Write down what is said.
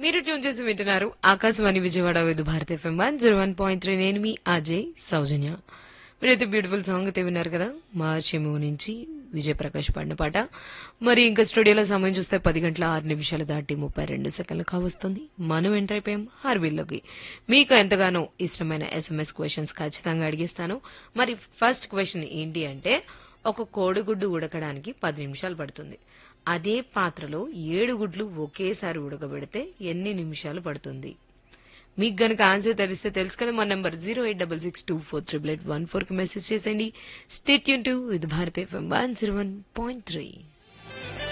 మీరు ట్యూన్ చేసి వింటున్నారు Akashvani Vijayawada Vividh Bharati FM one zero one point three నేను మీ అజయ్ సౌజన్య మీరైతే బ్యూటిఫుల్ సాంగ్ అయితే విన్నారు కదా మార్చిము నుంచి విజయ్ ప్రకాష్ పాడిన పాట మరి ఇంకా స్టూడియోలో సమయం చూస్తే పది గంటల ఆరు నిమిషాలు దాటి ముప్పై రెండు సెకండ్లు కావస్తుంది మనం ఎంటర్ అయిపోయాం హార్బిల్లోకి మీకు ఎంతగానో ఇష్టమైన ఎస్ఎంఎస్ క్వశ్చన్స్ ఖచ్చితంగా అడిగిస్తాను మరి ఫస్ట్ క్వశ్చన్ ఏంటి అంటే ఒక కోడిగుడ్డు ఉడకడానికి పది నిమిషాలు పడుతుంది అదే పాత్రలో ఏడు గుడ్లు ఒకేసారి ఉడకబెడితే ఎన్ని నిమిషాలు పడుతుంది మీకు గనక ఆన్సర్ తెలిస్తే తెలుసు కదా మా number zero eight double six two four triple eight one four కి మెసేజ్ చేసేయండి స్టేట్ యూన్ టూ ఇది Bharat FM one zero one point three